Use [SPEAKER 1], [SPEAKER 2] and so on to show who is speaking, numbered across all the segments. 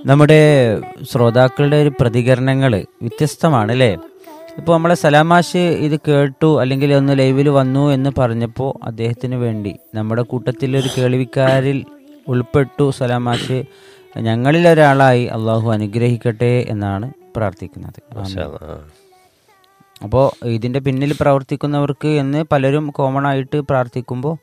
[SPEAKER 1] നമ്മുടെ ശ്രോതാക്കളുടെ ഒരു പ്രതികരണങ്ങൾ വ്യത്യസ്തമാണ് അല്ലേ ഇപ്പോൾ നമ്മളെ സലാമാഷ് ഇത് കേട്ടു അല്ലെങ്കിൽ ഒന്ന് ലൈവിൽ വന്നു എന്ന് പറഞ്ഞപ്പോൾ അദ്ദേഹത്തിന് വേണ്ടി നമ്മുടെ കൂട്ടത്തിൽ ഒരു കേൾവിക്കാരിൽ ഉൾപ്പെട്ടു സലാമാഷ് ഞങ്ങളിൽ ഒരാളായി അള്ളാഹു അനുഗ്രഹിക്കട്ടെ എന്നാണ് പ്രാർത്ഥിക്കുന്നത്
[SPEAKER 2] മാഷാ അല്ലാ. ആ.
[SPEAKER 1] അപ്പോൾ ഇതിൻ്റെ പിന്നിൽ പ്രവർത്തിക്കുന്നവർക്ക് എന്ന് പലരും കോമൺ ആയിട്ട് പ്രാർത്ഥിക്കുമ്പോൾ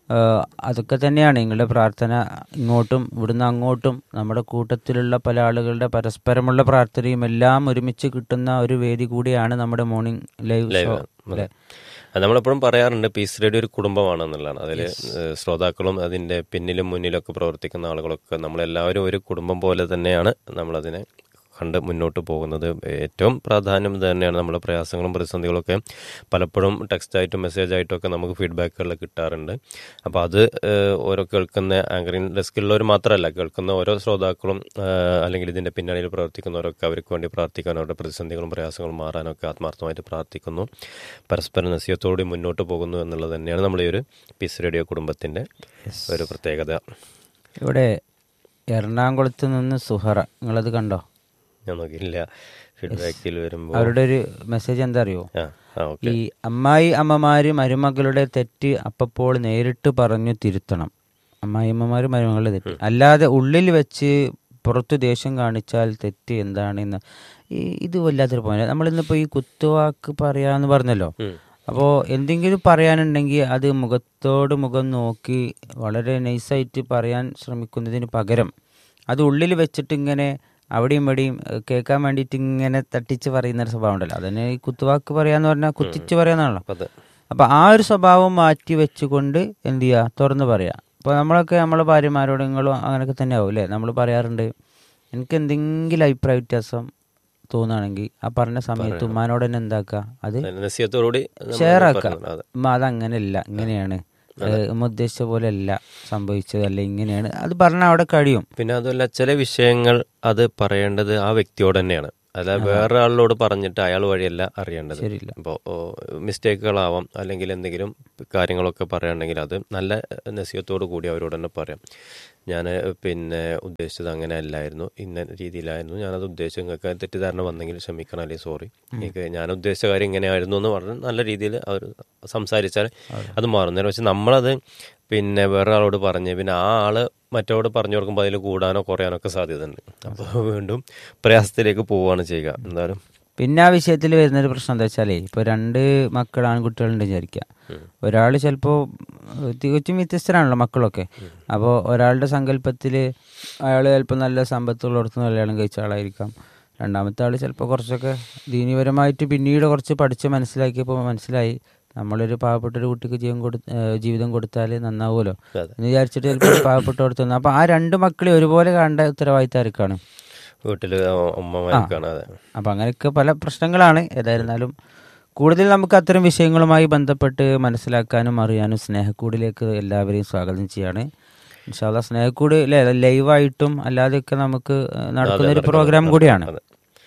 [SPEAKER 1] അതൊക്കെ തന്നെയാണ് നിങ്ങളുടെ പ്രാർത്ഥന ഇങ്ങോട്ടും ഇവിടുന്ന് അങ്ങോട്ടും നമ്മുടെ കൂട്ടത്തിലുള്ള പല ആളുകളുടെ പരസ്പരമുള്ള പ്രാർത്ഥനയും എല്ലാം ഒരുമിച്ച് കിട്ടുന്ന ഒരു വേദി കൂടിയാണ് നമ്മുടെ മോർണിംഗ് ലൈവ് ഷോ അല്ലേ
[SPEAKER 2] അത് നമ്മളെപ്പോഴും പറയാറുണ്ട് പീസ് റേഡിയോ ഒരു കുടുംബമാണെന്നുള്ളതാണ് അതിൽ ശ്രോതാക്കളും അതിന്റെ പിന്നിലും മുന്നിലും ഒക്കെ പ്രവർത്തിക്കുന്ന ആളുകളൊക്കെ നമ്മളെല്ലാവരും ഒരു കുടുംബം പോലെ തന്നെയാണ് നമ്മളതിനെ കണ്ട് മുന്നോട്ട് പോകുന്നത് ഏറ്റവും പ്രാധാന്യം ഇത് തന്നെയാണ് നമ്മുടെ പ്രയാസങ്ങളും പ്രതിസന്ധികളൊക്കെ പലപ്പോഴും ടെക്സ്റ്റായിട്ടും മെസ്സേജായിട്ടും ഒക്കെ നമുക്ക് ഫീഡ്ബാക്കുകൾ കിട്ടാറുണ്ട് അപ്പോൾ അത് ഏഹ്, ഓരോ കേൾക്കുന്ന ആങ്കറിംഗ് ഡെസ്കിലുള്ളവർ മാത്രമല്ല കേൾക്കുന്ന ഓരോ ശ്രോതാക്കളും ഏഹ്, അല്ലെങ്കിൽ ഇതിൻ്റെ പിന്നണിയിൽ പ്രവർത്തിക്കുന്നവരൊക്കെ അവർക്ക് വേണ്ടി പ്രാർത്ഥിക്കാൻ അവരുടെ പ്രതിസന്ധികളും പ്രയാസങ്ങളും മാറാനൊക്കെ ആത്മാർത്ഥമായിട്ട് പ്രാർത്ഥിക്കുന്നു പരസ്പര നസ്യത്തോടെ മുന്നോട്ട് പോകുന്നു എന്നുള്ളത് തന്നെയാണ് നമ്മുടെ ഈ ഒരു പീസ് റേഡിയോ കുടുംബത്തിൻ്റെ ഒരു പ്രത്യേകത
[SPEAKER 1] ഇവിടെ എറണാകുളത്ത് നിന്ന് സുഹറ നിങ്ങളത് കണ്ടോ
[SPEAKER 2] ഞാൻ നോക്കിയില്ല ഫീഡ്ബാക്കിൽ വരുമ്പോൾ
[SPEAKER 1] അവരുടെ ഒരു മെസ്സേജ് എന്താ അറിയോ
[SPEAKER 2] ആ ആ ഓക്കെ
[SPEAKER 1] ഈ അമ്മായി അമ്മമാര് മരുമകളുടെ തെറ്റ് അപ്പപ്പോൾ നേരിട്ട് പറഞ്ഞു തിരുത്തണം അമ്മായി അമ്മമാര് മരുമകളുടെ തെറ്റ് അല്ലാതെ ഉള്ളിൽ വെച്ച് പുറത്തു ദേഷ്യം കാണിച്ചാൽ തെറ്റ് എന്താണെന്ന് ഈ ഇത് വല്ലാത്തൊരു പോയിന്റ് നമ്മളിന്നിപ്പോ ഈ കുത്തുവാക്ക് പറയാന്ന് പറഞ്ഞല്ലോ അപ്പോൾ എന്തെങ്കിലും പറയാനുണ്ടെങ്കിൽ അത് മുഖത്തോട് മുഖം നോക്കി വളരെ നൈസായിട്ട് പറയാൻ ശ്രമിക്കുന്നതിന് പകരം അത് ഉള്ളിൽ വെച്ചിട്ട് ഇങ്ങനെ അവിടെയും ഇവിടെയും ഏഹ്, കേൾക്കാൻ വേണ്ടിയിട്ട് ഇങ്ങനെ തട്ടിച്ച് പറയുന്ന ഒരു സ്വഭാവം ഉണ്ടല്ലോ അതന്നെ ഈ കുത്തുവാക്ക് പറയാന്ന് പറഞ്ഞാൽ കുത്തിച്ച് പറയാന്നാണല്ലോ
[SPEAKER 2] അത്
[SPEAKER 1] അപ്പൊ ആ ഒരു സ്വഭാവം മാറ്റി വെച്ചുകൊണ്ട് എന്ത് ചെയ്യുക തുറന്ന് പറയാ അപ്പൊ നമ്മളൊക്കെ നമ്മളെ ഭാര്യമാരോട് നിങ്ങളും അങ്ങനെയൊക്കെ തന്നെ ആവും അല്ലേ നമ്മൾ പറയാറുണ്ട് എനിക്ക് എന്തെങ്കിലും അഭിപ്രായ വ്യത്യാസം തോന്നുകയാണെങ്കിൽ ആ പറഞ്ഞ സമയത്ത് ഉമ്മാനോട് തന്നെ എന്താക്കുക അത്
[SPEAKER 2] നസ്യത്തോടുകൂടി നമ്മൾ
[SPEAKER 1] ഷെയർ ആക്കുക
[SPEAKER 2] പറഞ്ഞത്. അതെ
[SPEAKER 1] ഉമ്മ അതങ്ങനെയല്ല ഇങ്ങനെയാണ് ഏഹ്, ഉമ്മ ഉദ്ദേശിച്ച പോലെ അല്ല സംഭവിച്ചത് അല്ല ഇങ്ങനെയാണ് അത് പറഞ്ഞാൽ അവിടെ കഴിയും
[SPEAKER 2] പിന്നെ അതുമല്ല ചില വിഷയങ്ങൾ അത് പറയേണ്ടത് ആ വ്യക്തിയോട് തന്നെയാണ് അല്ല വേറെ ആളിനോട് പറഞ്ഞിട്ട് അയാൾ വഴിയല്ല അറിയേണ്ടത്
[SPEAKER 1] ശരിയില്ല.
[SPEAKER 2] ഇപ്പോൾ മിസ്റ്റേക്കുകളാവാം അല്ലെങ്കിൽ എന്തെങ്കിലും കാര്യങ്ങളൊക്കെ പറയുകയാണെങ്കിൽ അത് നല്ല നസീയത്തോടു കൂടി അവരോട് തന്നെ പറയാം ഞാൻ പിന്നെ ഉദ്ദേശിച്ചത് അങ്ങനെ അല്ലായിരുന്നു ഇന്ന രീതിയിലായിരുന്നു ഞാനത് ഉദ്ദേശിച്ചത് നിങ്ങൾക്ക് തെറ്റിദ്ധാരണ വന്നെങ്കിൽ ക്ഷമിക്കണം അല്ലെങ്കിൽ സോറി എനിക്ക് ഞാൻ ഉദ്ദേശിച്ച കാര്യം ഇങ്ങനെയായിരുന്നു എന്ന് പറഞ്ഞ് നല്ല രീതിയിൽ അവർ സംസാരിച്ചാൽ അത് മാറും നേരം പക്ഷെ നമ്മളത് പിന്നെ വേറെ ആളോട് പറഞ്ഞ് പിന്നെ ആ ആള് മറ്റോട് പറഞ്ഞു കൊടുക്കുമ്പോൾ അതിൽ കൂടാനോ കുറയാനോ ഒക്കെ സാധ്യതയുണ്ട് അപ്പോൾ വീണ്ടും പ്രയാസത്തിലേക്ക് പോവുകയാണ് ചെയ്യുക എന്തായാലും
[SPEAKER 1] പിന്നെ ആ വിഷയത്തിൽ വരുന്നൊരു പ്രശ്നം എന്താ വെച്ചാലേ ഇപ്പൊ രണ്ട് മക്കൾ ആൺകുട്ടികളുണ്ട് വിചാരിക്കുക ഒരാൾ ചിലപ്പോൾ തികച്ചും വ്യത്യസ്തരാണല്ലോ മക്കളൊക്കെ അപ്പോൾ ഒരാളുടെ സങ്കല്പത്തിൽ അയാൾ ചിലപ്പോൾ നല്ല സമ്പത്തുള്ളിടത്ത് കല്യാണം കഴിച്ച ആളായിരിക്കാം രണ്ടാമത്തെ ആൾ ചിലപ്പോൾ കുറച്ചൊക്കെ ദീനീപരമായിട്ട് പിന്നീട് കുറച്ച് പഠിച്ച് മനസ്സിലാക്കിയപ്പോൾ മനസ്സിലായി നമ്മളൊരു പാവപ്പെട്ട ഒരു കുട്ടിക്ക് ജീവൻ കൊടു ഏഹ് ജീവിതം കൊടുത്താൽ നന്നാവുമല്ലോ
[SPEAKER 2] അതെ.
[SPEAKER 1] എന്ന് വിചാരിച്ചിട്ട് ചിലപ്പോൾ പാവപ്പെട്ട കൊടുത്തു അപ്പോൾ ആ രണ്ട് മക്കളെ ഒരുപോലെ കാണേണ്ട ഉത്തരവാദിത്തം ആർക്കാണ്
[SPEAKER 2] വീട്ടിൽ ഉമ്മമാർക്കാണ് അതെ
[SPEAKER 1] അപ്പം അങ്ങനെയൊക്കെ പല പ്രശ്നങ്ങളാണ് ഏതായിരുന്നാലും കൂടുതൽ നമുക്ക് അത്തരം വിഷയങ്ങളുമായി ബന്ധപ്പെട്ട് മനസ്സിലാക്കാനും അറിയാനും സ്നേഹക്കൂടിലേക്ക് എല്ലാവരെയും സ്വാഗതം ചെയ്യാണ് ഇൻഷാല്ല സ്നേഹക്കൂട് അല്ലേ ലൈവായിട്ടും അല്ലാതെയൊക്കെ നമുക്ക് ഏഹ്, നടക്കുന്ന ഒരു പ്രോഗ്രാം കൂടിയാണ്
[SPEAKER 2] അതെ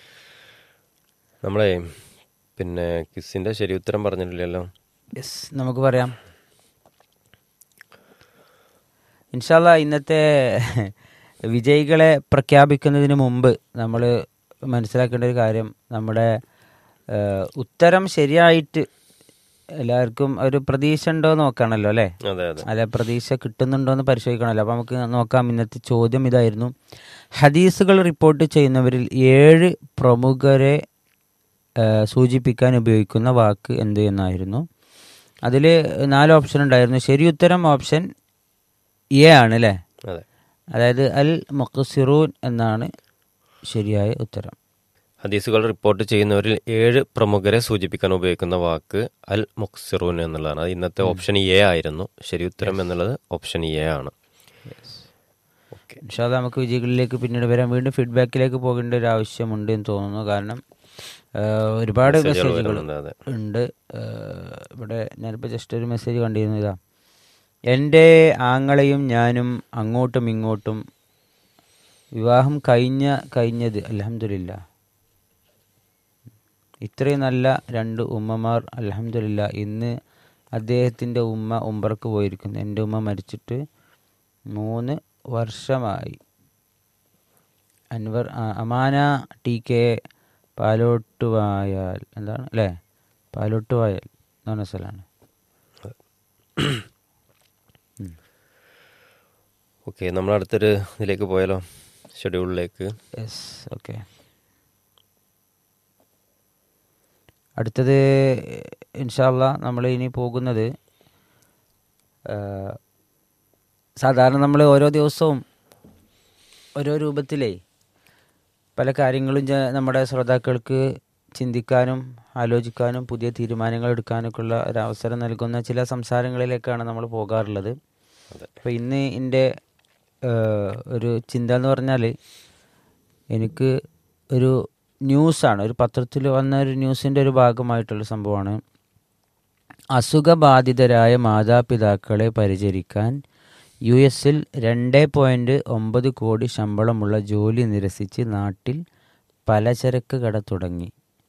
[SPEAKER 2] നമ്മളെ പിന്നെ കിസിന്റെ ശരി ഉത്തരം പറഞ്ഞിട്ടില്ലല്ലോ
[SPEAKER 1] യെസ് നമുക്ക് പറയാം ഇൻഷാല്ല ഇന്നത്തെ വിജയികളെ പ്രഖ്യാപിക്കുന്നതിന് മുമ്പ് നമ്മൾ മനസ്സിലാക്കേണ്ട ഒരു കാര്യം നമ്മുടെ ഏഹ്, ഉത്തരം ശരിയായിട്ട് എല്ലാവർക്കും ഒരു പ്രതീക്ഷ ഉണ്ടോ എന്ന് നോക്കണമല്ലോ അല്ലേ
[SPEAKER 2] അതെ അതെ
[SPEAKER 1] അല്ല പ്രതീക്ഷ കിട്ടുന്നുണ്ടോ എന്ന് പരിശോധിക്കണമല്ലോ അപ്പോൾ നമുക്ക് നോക്കാം ഇന്നത്തെ ചോദ്യം ഇതായിരുന്നു ഹദീസുകൾ റിപ്പോർട്ട് ചെയ്യുന്നവരിൽ ഏഴ് പ്രമുഖരെ ഏഹ്, സൂചിപ്പിക്കാൻ ഉപയോഗിക്കുന്ന വാക്ക് എന്ത് എന്നായിരുന്നു അതിൽ നാല് ഓപ്ഷൻ ഉണ്ടായിരുന്നു ശരി ഉത്തരം ഓപ്ഷൻ എ ആണ് അല്ലേ
[SPEAKER 2] അതെ
[SPEAKER 1] അതായത് അൽ മുഖസിറൂൻ എന്നാണ് ശരിയായ ഉത്തരം
[SPEAKER 2] ഹദീസുകൾ റിപ്പോർട്ട് ചെയ്യുന്നവരിൽ ഏഴ് പ്രമുഖരെ സൂചിപ്പിക്കാൻ ഉപയോഗിക്കുന്ന വാക്ക് അൽ മുഖ്സിറൂൻ എന്നുള്ളതാണ് അത് ഇന്നത്തെ ഓപ്ഷൻ എ ആയിരുന്നു ശരി ഉത്തരം എന്നുള്ളത് ഓപ്ഷൻ എ ആണ് ഓക്കെ
[SPEAKER 1] ഇൻഷാല്ല നമുക്ക് വിജയികളിലേക്ക് പിന്നീട് വരാം വീണ്ടും ഫീഡ്ബാക്കിലേക്ക് പോകേണ്ട ഒരു ആവശ്യമുണ്ട് എന്ന് തോന്നുന്നു കാരണം ഏഹ്, ഒരുപാട്
[SPEAKER 2] മെസ്സേജുകൾ
[SPEAKER 1] മെസ്സേജുകൾ
[SPEAKER 2] വരുന്നുണ്ട്, അതെ.
[SPEAKER 1] ഉണ്ട് ഏഹ്, ഇവിടെ ഞാനിപ്പോൾ ജസ്റ്റ് ഒരു മെസ്സേജ് കണ്ടിരുന്നു ഇതാ എൻ്റെ ആങ്ങളെയും ഞാനും അങ്ങോട്ടും ഇങ്ങോട്ടും വിവാഹം കഴിഞ്ഞ കഴിഞ്ഞത് അലഹമില്ല ഇത്രയും നല്ല രണ്ട് ഉമ്മമാർ അലഹമില്ല ഇന്ന് അദ്ദേഹത്തിൻ്റെ ഉമ്മ ഉംറക്ക് പോയിരിക്കുന്നു എൻ്റെ ഉമ്മ മരിച്ചിട്ട് മൂന്ന് വർഷമായി അൻവർ ആ, അമാന ടി കെ പാലോട്ടുവായാൽ എന്താണ് അല്ലേ പാലോട്ടുവായാൽ എന്ന് പറഞ്ഞ സ്ഥലമാണ്
[SPEAKER 2] ഓക്കെ നമ്മൾ അടുത്തൊരു ഇതിലേക്ക് പോയാലോ ഷെഡ്യൂളിലേക്ക്
[SPEAKER 1] യെസ് ഓക്കെ അടുത്തത് ഇൻഷാല്ല നമ്മൾ ഇനി പോകുന്നത് ആ, സാധാരണ നമ്മൾ ഓരോ ദിവസവും ഓരോ രൂപത്തിലേ പല കാര്യങ്ങളും ജ- നമ്മുടെ ശ്രോതാക്കൾക്ക് ചിന്തിക്കാനും ആലോചിക്കാനും പുതിയ തീരുമാനങ്ങൾ എടുക്കാനൊക്കെ ഉള്ള ഒരു അവസരം നൽകുന്ന ചില സംസാരങ്ങളിലേക്കാണ് നമ്മൾ പോകാറുള്ളത്
[SPEAKER 2] അതെ
[SPEAKER 1] അപ്പോൾ ഇന്ന് എൻ്റെ ഏഹ്, ഒരു ചിന്ത എന്ന് പറഞ്ഞാൽ എനിക്ക് ഒരു ന്യൂസാണ് ഒരു പത്രത്തിൽ വന്ന ഒരു ന്യൂസിൻ്റെ ഒരു ഭാഗമായിട്ടുള്ള സംഭവമാണ് അസുഖബാധിതരായ മാതാപിതാക്കളെ പരിചരിക്കാൻ യു എസിൽ രണ്ട് പോയിൻറ്റ് ഒമ്പത് കോടി ശമ്പളമുള്ള ജോലി നിരസിച്ച് നാട്ടിൽ പലചരക്ക് കട തുടങ്ങി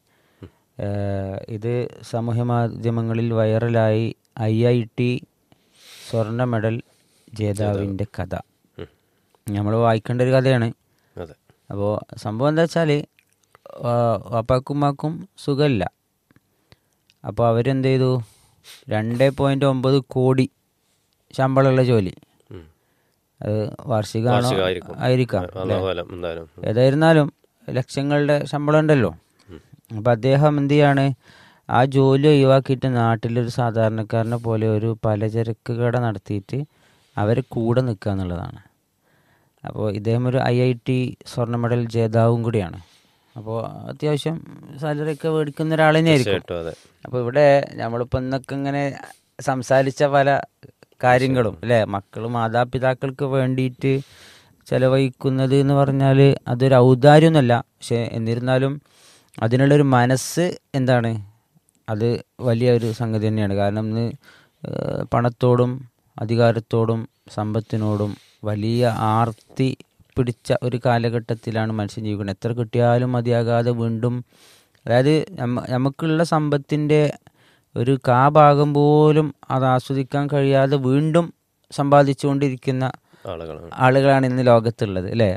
[SPEAKER 1] ഏഹ് ഇത് സാമൂഹ്യ മാധ്യമങ്ങളിൽ വൈറലായി ഐ ഐ ടി സ്വർണ്ണ മെഡൽ ജേതാവിൻ്റെ കഥ നമ്മൾ വായിക്കേണ്ട ഒരു കഥയാണ്
[SPEAKER 2] അതെ
[SPEAKER 1] അപ്പോൾ സംഭവം എന്താ വെച്ചാൽ വാപ്പാക്കുമ്മാക്കും സുഖമില്ല അപ്പോൾ അവരെന്ത് ചെയ്തു രണ്ട് പോയിൻറ്റ് ഒമ്പത് കോടി ശമ്പളമുള്ള ജോലി
[SPEAKER 2] ഉം.
[SPEAKER 1] അത് വാർഷികമാണോ
[SPEAKER 2] വാർഷികമായിരിക്കും.
[SPEAKER 1] ആയിരിക്കാം
[SPEAKER 2] അള്ളാഹു അലം എന്തായാലും
[SPEAKER 1] ഏതായിരുന്നാലും ലക്ഷങ്ങളുടെ ശമ്പളം ഉണ്ടല്ലോ അപ്പം അദ്ദേഹം എന്ത് ചെയ്യാണ് ആ ജോലി ഒഴിവാക്കിയിട്ട് നാട്ടിലൊരു സാധാരണക്കാരനെ പോലെ ഒരു പലചരക്ക് കട നടത്തിയിട്ട് അവരെ കൂടെ നിൽക്കുക എന്നുള്ളതാണ് അപ്പോൾ ഇദ്ദേഹം ഒരു ഐ ഐ ടി സ്വർണ്ണ മെഡൽ ജേതാവും കൂടിയാണ് അപ്പോൾ അത്യാവശ്യം സാലറി ഒക്കെ മേടിക്കുന്ന ഒരാൾ തന്നെയായിരിക്കും
[SPEAKER 2] തീർച്ചയായിട്ടും അതെ
[SPEAKER 1] അപ്പോൾ ഇവിടെ നമ്മളിപ്പോൾ ഇന്നൊക്കെ ഇങ്ങനെ സംസാരിച്ച പല കാര്യങ്ങളും അല്ലേ മക്കൾ മാതാപിതാക്കൾക്ക് വേണ്ടിയിട്ട് ചെലവഴിക്കുന്നത് എന്ന് പറഞ്ഞാൽ അതൊരു ഔദാര്യമൊന്നുമല്ല പക്ഷെ എന്നിരുന്നാലും അതിനുള്ളൊരു മനസ്സ് എന്താണ് അത് വലിയ ഒരു സംഗതി തന്നെയാണ് കാരണം ഇന്ന് ഏഹ്, പണത്തോടും അധികാരത്തോടും സമ്പത്തിനോടും വലിയ ആർത്തി പിടിച്ച ഒരു കാലഘട്ടത്തിലാണ് മനുഷ്യൻ ജീവിക്കുന്നത് എത്ര കിട്ടിയാലും മതിയാകാതെ വീണ്ടും അതായത് നമ്മ നമുക്കുള്ള സമ്പത്തിൻ്റെ ഒരു കാ ഭാഗം പോലും അത് ആസ്വദിക്കാൻ കഴിയാതെ വീണ്ടും സമ്പാദിച്ചുകൊണ്ടിരിക്കുന്ന
[SPEAKER 2] ആളുകളാണ്
[SPEAKER 1] ആളുകളാണ് ഇന്ന് ലോകത്തുള്ളത് അല്ലേ